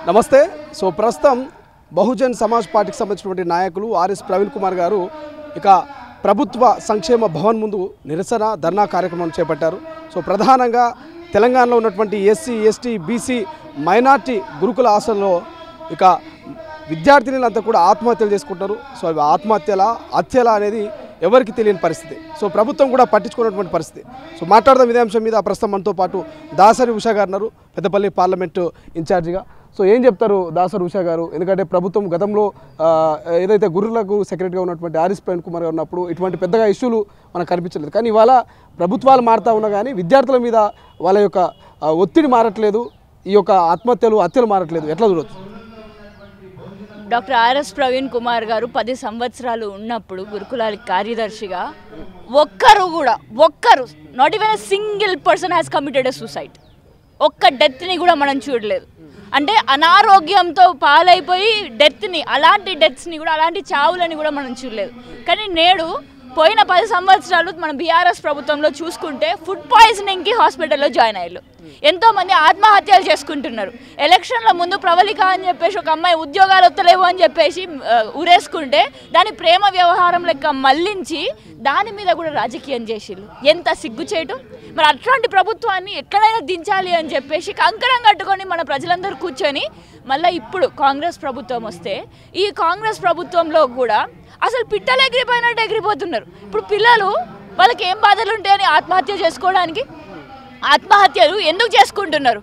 నమస్తే సో ప్రస్తుతం బహుజన్ సమాజ్ పార్టీకి సంబంధించినటువంటి నాయకులు ఆర్ఎస్ ప్రవీణ్ కుమార్ గారు ఇక ప్రభుత్వ సంక్షేమ భవన్ ముందు నిరసన ధర్నా కార్యక్రమం చేపట్టారు సో ప్రధానంగా తెలంగాణలో ఉన్నటువంటి ఎస్సీ ఎస్టీ బీసీ మైనార్టీ గురుకుల హాస్టల్లో ఇక విద్యార్థినులంతా కూడా ఆత్మహత్యలు చేసుకుంటారు సో అవి ఆత్మహత్యల హత్యల అనేది ఎవరికి తెలియని పరిస్థితి సో ప్రభుత్వం కూడా పట్టించుకున్నటువంటి పరిస్థితి సో మాట్లాడదాం ఇదే అంశం మీద ప్రస్తుతం మనతో పాటు దాసరి ఉషా గారు ఉన్నారు పెద్దపల్లి పార్లమెంటు ఇన్ఛార్జిగా సో ఏం చెప్తారు దాసరి ఉషా గారు ఎందుకంటే ప్రభుత్వం గతంలో ఆ, ఏదైతే గురువులకు సెక్రటరీగా ఉన్నటువంటి ఆరిస్ ప్రవీణ్ కుమార్ గారు ఉన్నప్పుడు ఇటువంటి పెద్దగా ఇష్యూలు మనకు కనిపించలేదు కానీ ఇవాళ ప్రభుత్వాలు మారుతా ఉన్నా కానీ విద్యార్థుల మీద వాళ్ళ యొక్క ఆ, ఒత్తిడి మారట్లేదు ఈ యొక్క ఆత్మహత్యలు హత్యలు మారట్లేదు ఎట్లా చూడొచ్చు డాక్టర్ ఆర్ఎస్ ప్రవీణ్ కుమార్ గారు పది సంవత్సరాలు ఉన్నప్పుడు గురుకులాల కార్యదర్శిగా ఒక్కరు కూడా ఒక్కరు not even single person has committed a suicide ఒక్క డెత్ని కూడా మనం చూడలేదు అంటే అనారోగ్యంతో పాలైపోయి డెత్ని అలాంటి డెత్స్ని కూడా అలాంటి చావులని కూడా మనం చూడలేదు కానీ నేడు పోయిన పది సంవత్సరాలు మన బీఆర్ఎస్ ప్రభుత్వంలో చూసుకుంటే ఫుడ్ పాయిజనింగ్కి హాస్పిటల్లో జాయిన్ అయ్యారు ఎంతో మంది ఆత్మహత్యలు చేసుకుంటున్నారు ఎలక్షన్ల ముందు ప్రవళిక అని చెప్పేసి ఒక అమ్మాయి ఉద్యోగాలు వస్తలేవు అని చెప్పేసి ఆ, ఉరేసుకుంటే దాని ప్రేమ వ్యవహారం లెక్క మళ్ళించి దాని మీద కూడా రాజకీయం చేసిళ్ళు ఎంత సిగ్గుచేటు మరి అట్లాంటి ప్రభుత్వాన్ని ఎట్లనైనా దించాలి అని చెప్పేసి కంకణం కట్టుకొని మన ప్రజలందరూ కూర్చొని మళ్ళీ ఇప్పుడు కాంగ్రెస్ ప్రభుత్వం వస్తే ఈ కాంగ్రెస్ ప్రభుత్వంలో కూడా అసలు పిట్టలు ఎగిరిపోయినట్టు ఎగిరిపోతున్నారు ఇప్పుడు పిల్లలు వాళ్ళకి ఏం బాధలు ఉంటాయని ఆత్మహత్య చేసుకోవడానికి ఆత్మహత్యలు ఎందుకు చేసుకుంటున్నారు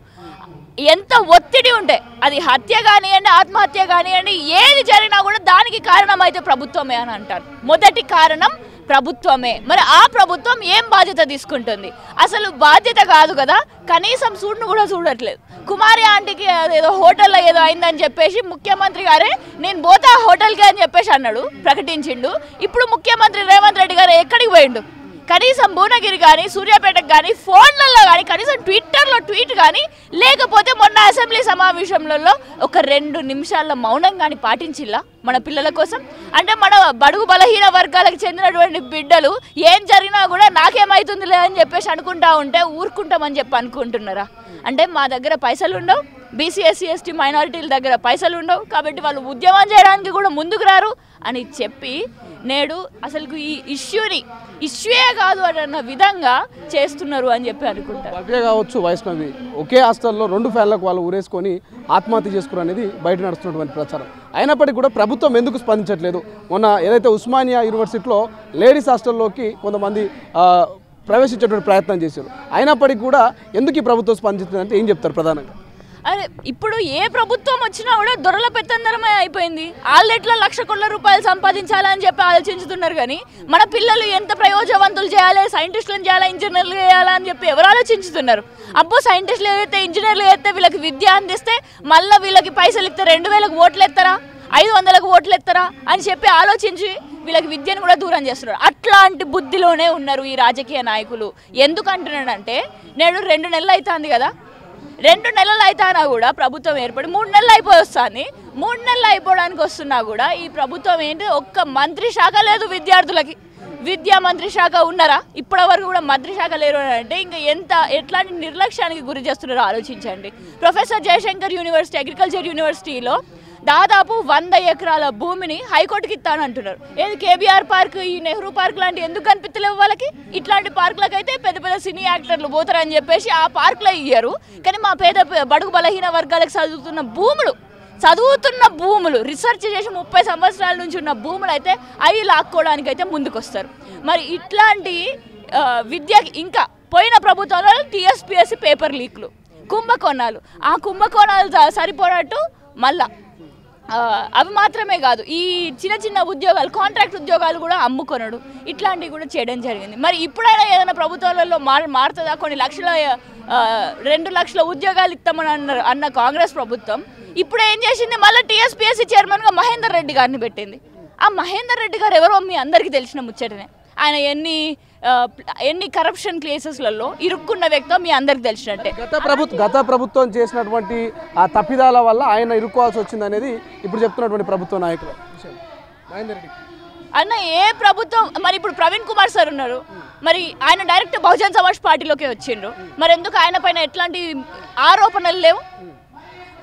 ఎంత ఒత్తిడి ఉంటే అది హత్య కానివ్వండి ఆత్మహత్య కానివ్వండి ఏది జరిగినా కూడా దానికి కారణం అయితే ప్రభుత్వమే అని అంటారు మొదటి కారణం ప్రభుత్వమే మరి ఆ ప్రభుత్వం ఏం బాధ్యత తీసుకుంటుంది అసలు బాధ్యత కాదు కదా కనీసం చూడను కూడా చూడట్లేదు కుమారి ఆంటీకి ఏదో హోటల్లో ఏదో అయిందని చెప్పేసి ముఖ్యమంత్రి గారే నేను పోతా హోటల్కి అని చెప్పేసి అన్నాడు ప్రకటించిండు ఇప్పుడు ముఖ్యమంత్రి రేవంత్ రెడ్డి గారు ఎక్కడికి పోయిండు కనీసం భువనగిరి కానీ సూర్యాపేటకు కానీ ఫోన్లలో కానీ కనీసం ట్విట్టర్లో ట్వీట్ కానీ లేకపోతే మొన్న అసెంబ్లీ సమావేశంలో ఒక రెండు నిమిషాల మౌనం కానీ పాటించిల్లా మన పిల్లల కోసం అంటే మన బడుగు బలహీన వర్గాలకు చెందినటువంటి బిడ్డలు ఏం జరిగినా కూడా నాకేమవుతుందిలే అని చెప్పేసి అనుకుంటా ఉంటే ఊరుకుంటామని చెప్పి అనుకుంటున్నారా అంటే మా దగ్గర పైసలు ఉండవు బీసీ ఎస్సీ ఎస్టీ మైనారిటీల దగ్గర పైసలు ఉండవు కాబట్టి వాళ్ళు ఉద్యమం చేయడానికి కూడా ముందుకు రారు అని చెప్పి నేడు అసలు ఈ ఇష్యూని ఇష్యూయే కాదు అన్న విధంగా చేస్తున్నారు అని చెప్పి అనుకుంటారు భవ్య కావచ్చు వైష్ణవి ఒకే హాస్టల్లో రెండు ఫ్యాన్లకు వాళ్ళు ఊరేసుకొని ఆత్మహత్య చేసుకున్నారు అనేది బయట నడుస్తున్నటువంటి ప్రచారం అయినప్పటికీ కూడా ప్రభుత్వం ఎందుకు స్పందించట్లేదు మొన్న ఏదైతే ఉస్మానియా యూనివర్సిటీలో లేడీస్ హాస్టల్లోకి కొంతమంది ఆ, ప్రవేశించేటువంటి ప్రయత్నం చేశారు అయినప్పటికీ కూడా ఎందుకు ఈ ప్రభుత్వం స్పందించిందంటే ఏం చెప్తారు ప్రధానంగా అరే ఇప్పుడు ఏ ప్రభుత్వం వచ్చినా కూడా దొరల పెత్తందరమే అయిపోయింది వాళ్ళెట్లా లక్ష కోట్ల రూపాయలు సంపాదించాలని చెప్పి ఆలోచించుతున్నారు కానీ మన పిల్లలు ఎంత ప్రయోజనవంతులు చేయాలి సైంటిస్టులను చేయాలి ఇంజనీర్లు చేయాలి అని చెప్పి ఎవరు ఆలోచించుతున్నారు అబ్బో సైంటిస్టులు ఏదైతే ఇంజనీర్లు అయితే వీళ్ళకి విద్య అందిస్తే మళ్ళీ వీళ్ళకి పైసలు ఇస్తే రెండు వేలకు ఓట్లు ఎత్తారా ఐదు వందలకు ఓట్లు ఎత్తారా అని చెప్పి ఆలోచించి వీళ్ళకి విద్యను కూడా దూరం చేస్తున్నారు అట్లాంటి బుద్ధిలోనే ఉన్నారు ఈ రాజకీయ నాయకులు ఎందుకు అంటున్నాడంటే నేడు రెండు నెలలు అవుతుంది కదా రెండు నెలలు అయితేనా కూడా ప్రభుత్వం ఏర్పడి మూడు నెలలు అయిపోయి వస్తుంది మూడు నెలలు అయిపోవడానికి వస్తున్నా కూడా ఈ ప్రభుత్వం ఏంటి ఒక్క మంత్రి శాఖ లేదు విద్యార్థులకి విద్యా మంత్రి శాఖ ఉన్నారా ఇప్పటి వరకు కూడా మంత్రి శాఖ లేరు అని అంటే ఇంకా ఎంత ఎట్లాంటి నిర్లక్ష్యానికి గురి చేస్తున్నారో ఆలోచించండి ప్రొఫెసర్ జయశంకర్ యూనివర్సిటీ అగ్రికల్చర్ యూనివర్సిటీలో దాదాపు వంద ఎకరాల భూమిని హైకోర్టుకి ఇస్తానంటున్నారు ఏది కేబీఆర్ పార్క్ ఈ నెహ్రూ పార్క్ లాంటి ఎందుకు కనిపించలేవు వాళ్ళకి ఇట్లాంటి పార్కులకు అయితే పెద్ద పెద్ద సినీ యాక్టర్లు పోతారని చెప్పేసి ఆ పార్కులో ఇయ్యారు కానీ మా పేద బడుగు బలహీన వర్గాలకు చదువుతున్న భూములు చదువుతున్న భూములు రీసెర్చ్ చేసి ముప్పై సంవత్సరాల నుంచి ఉన్న భూములు అయితే అవి లాక్కోవడానికి అయితే ముందుకొస్తారు మరి ఇట్లాంటి ఆ, విద్యకి ఇంకా పోయిన ప్రభుత్వంలో టీఎస్పీఎస్సీ పేపర్ లీక్లు కుంభకోణాలు ఆ కుంభకోణాలు స- సరిపోనట్టు మళ్ళా ఆ, అవి మాత్రమే కాదు ఈ చిన్న చిన్న ఉద్యోగాలు కాంట్రాక్ట్ ఉద్యోగాలు కూడా అమ్ముకొనడు ఇట్లాంటివి కూడా చేయడం జరిగింది మరి ఇప్పుడైనా ఏదైనా ప్రభుత్వాలలో మార్ మారుతుందా కొన్ని లక్షల ఆ, రెండు లక్షల ఉద్యోగాలు ఇస్తామని అన్నారు అన్న కాంగ్రెస్ ప్రభుత్వం ఇప్పుడు ఏం చేసింది మళ్ళీ టీఎస్పీఎస్సీ చైర్మన్గా మహేందర్ రెడ్డి గారిని పెట్టింది ఆ మహేందర్ రెడ్డి గారు ఎవరో మీ అందరికీ తెలిసిన ముచ్చటనే ఆయన ఎన్ని ఆ, ఎన్ని కరప్షన్ కేసెస్లలో ఇరుక్కున్న వ్యక్తో మీ అందరికి తెలిసినట్టే గత ప్రభుత్వం గత ప్రభుత్వం చేసినటువంటి ఆ తప్పిదాల వల్ల ఆయన ఇరుక్కోవాల్సి వచ్చింది అనేది ఇప్పుడు చెప్తున్నటువంటి ప్రభుత్వ నాయకులు మహేందర్ రెడ్డి అన్న ఏ ప్రభుత్వం మరి ఇప్పుడు ప్రవీణ్ కుమార్ సార్ ఉన్నారు మరి ఆయన డైరెక్ట్ బహుజన్ సమాజ్ పార్టీలోకి వచ్చిండ్రు మరి ఎందుకు ఆయన పైన ఎట్లాంటి ఆరోపణలు లేవు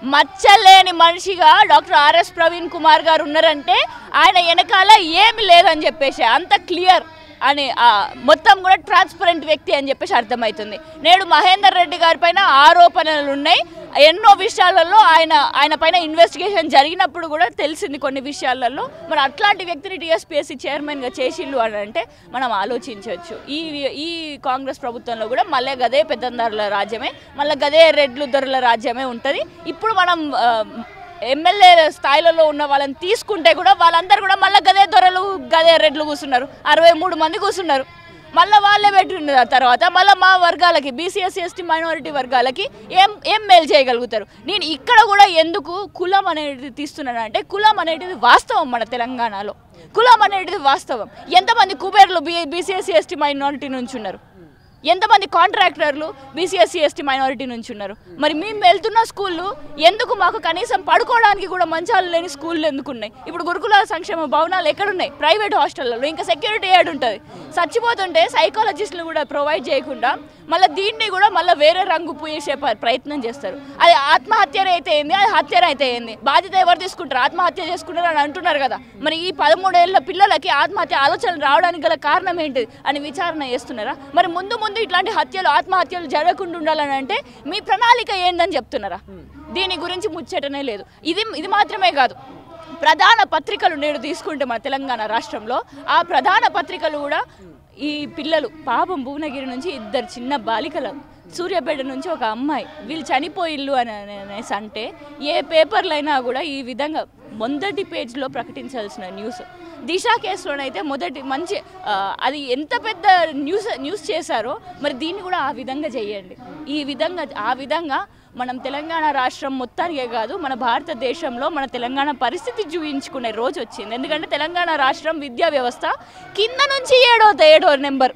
మచ్చలేని మనిషిగా డాక్టర్ ఆర్ఎస్ ప్రవీణ్ కుమార్ గారు ఉన్నారంటే ఆయన వెనకాల ఏమి లేదని చెప్పేసి అంత క్లియర్ అని ఆ, మొత్తం కూడా ట్రాన్స్పరెంట్ వ్యక్తి అని చెప్పేసి అర్థమవుతుంది నేడు మహేందర్ రెడ్డి గారి పైన ఆరోపణలు ఉన్నాయి ఎన్నో విషయాలలో ఆయన ఆయన పైన ఇన్వెస్టిగేషన్ జరిగినప్పుడు కూడా తెలిసింది కొన్ని విషయాలలో మరి అట్లాంటి వ్యక్తిని టీఎస్పీఎస్సీ చైర్మన్గా చేసిల్లు అని అంటే మనం ఆలోచించవచ్చు ఈ ఈ కాంగ్రెస్ ప్రభుత్వంలో కూడా మళ్ళీ గదే పెద్దందారుల రాజ్యమే మళ్ళీ గదే రెడ్లు దొరల రాజ్యమే ఉంటుంది ఇప్పుడు మనం ఆ, ఎమ్మెల్యే స్థాయిలలో ఉన్న వాళ్ళని తీసుకుంటే కూడా వాళ్ళందరూ కూడా మళ్ళీ గదే దొరలు గదే రెడ్లు కూర్చున్నారు అరవై మూడు మంది కూర్చున్నారు మళ్ళీ వాళ్ళే పెట్టిన తర్వాత మళ్ళీ మా వర్గాలకి బీసీఎస్సీ ఎస్టీ మైనారిటీ వర్గాలకి ఏం ఏం మేలు చేయగలుగుతారు నేను ఇక్కడ కూడా ఎందుకు కులం అనేది తీస్తున్నాను అంటే కులం అనేటిది వాస్తవం మన తెలంగాణలో కులం అనేటిది వాస్తవం ఎంతమంది కుబేర్లు బీ బీసీఎస్సీ ఎస్టీ మైనారిటీ నుంచి ఉన్నారు ఎంతమంది కాంట్రాక్టర్లు బీసీఎస్సీ ఎస్టీ మైనారిటీ నుంచి ఉన్నారు మరి మేము వెళ్తున్న స్కూళ్ళు ఎందుకు మాకు కనీసం పడుకోవడానికి కూడా మంచాలు లేని స్కూళ్ళు ఎందుకు ఉన్నాయి ఇప్పుడు గురుకుల సంక్షేమ భవనాలు ఎక్కడున్నాయి ప్రైవేట్ హాస్టల్లో ఇంకా సెక్యూరిటీ యాడ్ ఉంటుంది చచ్చిపోతుంటే సైకాలజిస్టులు కూడా ప్రొవైడ్ చేయకుండా మళ్ళీ దీన్ని కూడా మళ్ళీ వేరే రంగు పూసే ప- ప్రయత్నం చేస్తారు అది ఆత్మహత్య అయితే ఏంది అది హత్య అయితే ఏంది బాధ్యత ఎవరు తీసుకుంటారు ఆత్మహత్య చేసుకుంటారు అని అంటున్నారు కదా మరి ఈ పదమూడేళ్ల పిల్లలకి ఆత్మహత్య ఆలోచనలు రావడానికి గల కారణం ఏంటి అని విచారణ చేస్తున్నారా మరి ముందు ముందు ఇట్లాంటి హత్యలు ఆత్మహత్యలు జరగకుండా ఉండాలని అంటే మీ ప్రణాళిక ఏందని చెప్తున్నారా దీని గురించి ముచ్చటనే లేదు ఇది ఇది మాత్రమే కాదు ప్రధాన పత్రికలు నేడు తీసుకుంటే మన తెలంగాణ రాష్ట్రంలో ఆ ప్రధాన పత్రికలు కూడా ఈ పిల్లలు పాపం భువనగిరి నుంచి ఇద్దరు చిన్న బాలికలు సూర్యాపేట నుంచి ఒక అమ్మాయి వీళ్ళు చనిపోయిల్లు అని అనేసి అంటే ఏ పేపర్లైనా కూడా ఈ విధంగా మొదటి పేజ్లో ప్రకటించాల్సిన న్యూస్ దిశ కేసులోనైతే మొదటి మంచి ఆ, అది ఎంత పెద్ద న్యూస్ న్యూస్ చేశారో మరి దీన్ని కూడా ఆ విధంగా చేయండి ఈ విధంగా ఆ విధంగా మనం తెలంగాణ రాష్ట్రం మొత్తానికే కాదు మన భారతదేశంలో మన తెలంగాణ పరిస్థితి చూపించుకునే రోజు వచ్చింది ఎందుకంటే తెలంగాణ రాష్ట్రం విద్యా వ్యవస్థ కింద నుంచి ఏడో ఏడో నెంబర్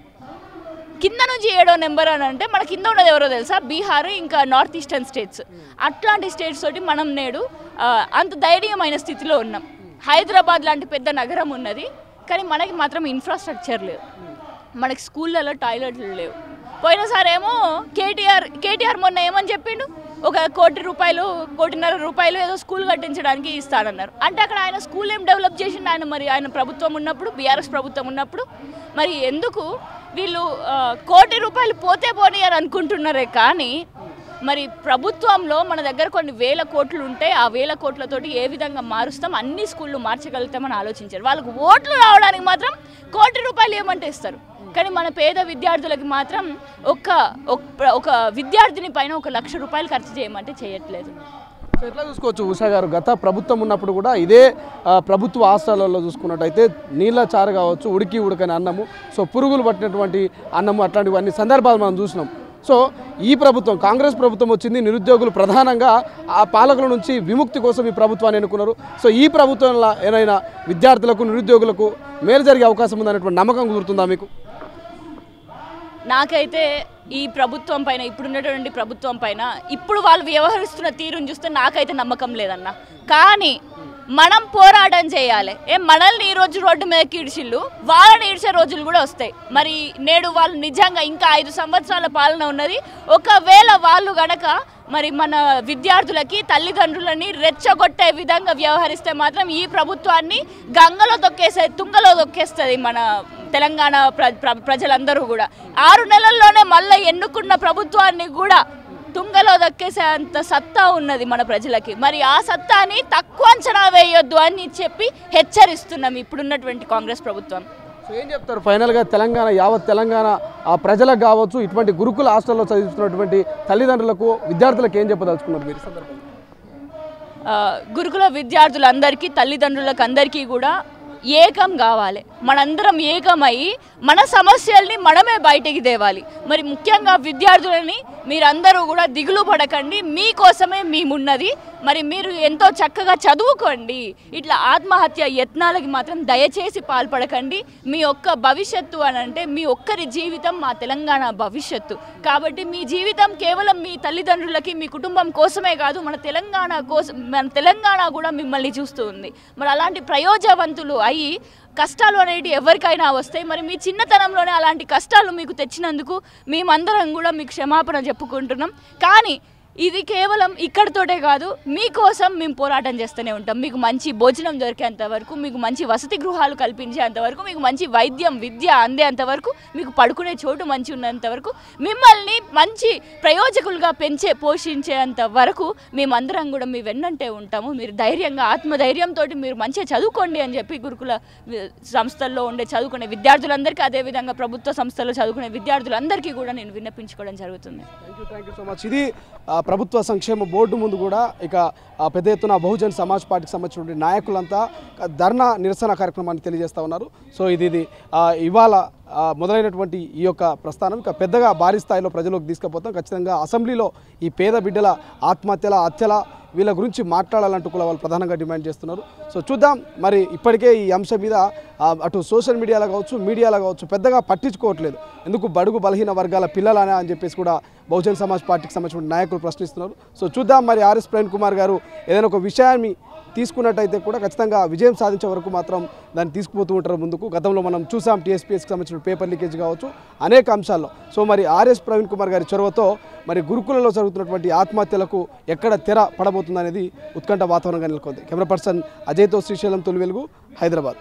కింద నుంచి ఏడో నెంబర్ అని అంటే మన కింద ఉన్నది ఎవరో తెలుసా బీహార్ ఇంకా నార్త్ ఈస్టర్న్ స్టేట్స్ అట్లాంటి స్టేట్స్ తోటి మనం నేడు ఆ, అంత ధైర్యమైన స్థితిలో ఉన్నాం హైదరాబాద్ లాంటి పెద్ద నగరం ఉన్నది కానీ మనకి మాత్రం ఇన్ఫ్రాస్ట్రక్చర్ లేదు మనకి స్కూళ్ళలో టాయిలెట్లు లేవు పోయినసారి ఏమో కేటీఆర్ కేటీఆర్ మొన్న ఏమని చెప్పిండు ఒక కోటి రూపాయలు కోటిన్నర రూపాయలు ఏదో స్కూల్ కట్టించడానికి ఇస్తానన్నారు అంటే అక్కడ ఆయన స్కూల్ ఏం డెవలప్ చేసిండు ఆయన మరి ఆయన ప్రభుత్వం ఉన్నప్పుడు బీఆర్ఎస్ ప్రభుత్వం ఉన్నప్పుడు మరి ఎందుకు వీళ్ళు ఆ, కోటి రూపాయలు పోతే పోనీ అని అనుకుంటున్నారే కానీ మరి ప్రభుత్వంలో మన దగ్గర కొన్ని వేల కోట్లు ఉంటే ఆ వేల కోట్లతోటి ఏ విధంగా మారుస్తాం అన్ని స్కూళ్ళు మార్చగలుగుతామని ఆలోచించారు వాళ్ళకు ఓట్లు రావడానికి మాత్రం కోటి రూపాయలు ఏమంటే ఇస్తారు కానీ మన పేద విద్యార్థులకి మాత్రం ఒక ఒక- ఒక విద్యార్థిని పైన ఒక లక్ష రూపాయలు ఖర్చు చేయమంటే చేయట్లేదు సో ఎట్లా చూసుకోవచ్చు ఉషా గారు గత ప్రభుత్వం ఉన్నప్పుడు కూడా ఇదే ఆ, ప్రభుత్వ హాస్టళ్లలో చూసుకున్నట్టయితే నీళ్ళ చారు కావచ్చు ఉడికి ఉడకని అన్నము సో పురుగులు పట్టినటువంటి అన్నము అట్లాంటివన్నీ సందర్భాలు మనం చూసినాం సో ఈ ప్రభుత్వం కాంగ్రెస్ ప్రభుత్వం వచ్చింది నిరుద్యోగులు ప్రధానంగా ఆ పాలకుల నుంచి విముక్తి కోసం ఈ ప్రభుత్వాన్ని ఎన్నుకున్నారు సో ఈ ప్రభుత్వంలో ఏదైనా విద్యార్థులకు నిరుద్యోగులకు మేలు జరిగే అవకాశం ఉందనేటువంటి నమ్మకం కుదురుతుందా మీకు నాకైతే ఈ ప్రభుత్వం పైన ఇప్పుడున్నటువంటి ప్రభుత్వం పైన ఇప్పుడు వాళ్ళు వ్యవహరిస్తున్న తీరుని చూస్తే నాకైతే నమ్మకం లేదన్న కానీ మనం పోరాటం చేయాలి ఏ మనల్ని ఈ రోజు రోడ్డు మీదకి ఇడిచిళ్ళు వాళ్ళని ఇడిచే రోజులు కూడా వస్తాయి మరి నేడు వాళ్ళు నిజంగా ఇంకా ఐదు సంవత్సరాల పాలన ఉన్నది ఒకవేళ వాళ్ళు గనక మరి మన విద్యార్థులకి తల్లిదండ్రులని రెచ్చగొట్టే విధంగా వ్యవహరిస్తే మాత్రం ఈ ప్రభుత్వాన్ని గంగలో తొక్కేసే తుంగలో తొక్కేస్తుంది మన తెలంగాణ ప్ర ప్ర- ప్రజలందరూ కూడా ఆరు నెలల్లోనే మళ్ళీ ఎన్నుకున్న ప్రభుత్వాన్ని కూడా తుంగలో దక్కేసే అంత సత్తా ఉన్నది మన ప్రజలకి మరి ఆ సత్తాని తక్కువ అంచనా వేయొద్దు అని చెప్పి హెచ్చరిస్తున్నాం ఇప్పుడున్నటువంటి కాంగ్రెస్ ప్రభుత్వం సో ఏం చెప్తారు ఫైనల్గా తెలంగాణ యావత్ తెలంగాణ ఆ ప్రజలకు కావచ్చు ఇటువంటి గురుకుల హాస్టల్లో చదివిస్తున్నటువంటి తల్లిదండ్రులకు విద్యార్థులకు ఏం చెప్పదలుచుకున్నారు మీరు ఈ సందర్భంగా ఆ, గురుకుల విద్యార్థులందరికీ తల్లిదండ్రులకు అందరికీ కూడా ఏకం కావాలి మనందరం ఏకమై మన సమస్యల్ని మనమే బయటికి తేవాలి మరి ముఖ్యంగా విద్యార్థులని మీరందరూ కూడా దిగులు పడకండి మీకోసమే మేమున్నది మరి మీరు ఎంతో చక్కగా చదువుకోండి ఇట్లా ఆత్మహత్య యత్నాలకి మాత్రం దయచేసి పాల్పడకండి మీ ఒక్క భవిష్యత్తు అని అంటే మీ ఒక్కరి జీవితం మా తెలంగాణ భవిష్యత్తు కాబట్టి మీ జీవితం కేవలం మీ తల్లిదండ్రులకి మీ కుటుంబం కోసమే కాదు మన తెలంగాణ కోసం మన తెలంగాణ కూడా మిమ్మల్ని చూస్తూ ఉంది మరి అలాంటి ప్రయోజనవంతులు అయ్యి కష్టాలు అనేవి ఎవరికైనా వస్తాయి మరి మీ చిన్నతనంలోనే అలాంటి కష్టాలు మీకు తెచ్చినందుకు మేమందరం కూడా మీకు క్షమాపణ చెప్పుకుంటున్నాం కానీ ఇది కేవలం ఇక్కడితోటే కాదు మీకోసం మేము పోరాటం చేస్తూనే ఉంటాం మీకు మంచి భోజనం దొరికేంత వరకు మీకు మంచి వసతి గృహాలు కల్పించేంత వరకు మీకు మంచి వైద్యం విద్య అందేంత వరకు మీకు పడుకునే చోటు మంచి ఉన్నంత వరకు మిమ్మల్ని మంచి ప్రయోజకులుగా పెంచే పోషించేంత వరకు మేమందరం కూడా మీ వెన్నంటే ఉంటాము మీరు ధైర్యంగా ఆత్మధైర్యంతో మీరు మంచిగా చదువుకోండి అని చెప్పి గురుకుల వి- సంస్థల్లో ఉండే చదువుకునే విద్యార్థులందరికీ అదేవిధంగా ప్రభుత్వ సంస్థల్లో చదువుకునే విద్యార్థులందరికీ కూడా నేను విన్నపించుకోవడం జరుగుతుంది thank you thank you so much ఇది ఆ, ప్రభుత్వ సంక్షేమ బోర్డు ముందు కూడా ఇక ఆ, పెద్ద ఎత్తున బహుజన్ సమాజ్ పార్టీకి సంబంధించినటువంటి నాయకులంతా ఆ, ధర్నా నిరసన కార్యక్రమాన్ని తెలియజేస్తా ఉన్నారు సో ఇది ఇది ఆ, ఇవాళ ఆ, మొదలైనటువంటి ఈ యొక్క ప్రస్థానం ఇక పెద్దగా భారీ స్థాయిలో ప్రజలకు తీసుకుపోతాం ఖచ్చితంగా అసెంబ్లీలో ఈ పేద బిడ్డల ఆత్మహత్యల హత్యల వీళ్ళ గురించి మాట్లాడాలంటూ కూడా వాళ్ళు ప్రధానంగా డిమాండ్ చేస్తున్నారు సో చూద్దాం మరి ఇప్పటికే ఈ అంశం మీద ఆ, అటు సోషల్ మీడియాలో కావచ్చు మీడియాలో కావచ్చు పెద్దగా పట్టించుకోవట్లేదు ఎందుకు బడుగు బలహీన వర్గాల పిల్లలనే అని చెప్పేసి కూడా బహుజన్ సమాజ్ పార్టీకి సంబంధించిన నాయకులు ప్రశ్నిస్తున్నారు సో చూద్దాం మరి ఆర్ఎస్ ప్రవీణ్ కుమార్ గారు ఏదైనా ఒక విషయాన్ని తీసుకున్నట్టయితే కూడా ఖచ్చితంగా విజయం సాధించే వరకు మాత్రం దాన్ని తీసుకుపోతూ ఉంటారు ముందుకు గతంలో మనం చూసాం టీఎస్పీఎస్కి సంబంధించిన పేపర్ లీకేజ్ కావచ్చు అనేక అంశాల్లో సో మరి ఆర్ఎస్ ప్రవీణ్ కుమార్ గారి చొరవతో మరి గురుకులలో జరుగుతున్నటువంటి ఆత్మహత్యలకు ఎక్కడ తెర పడబోతుందనేది ఉత్కంఠ వాతావరణంగా నెలకొంది కెమెరా పర్సన్ అజయ్తో శ్రీశైలం తొలి వెలుగు హైదరాబాద్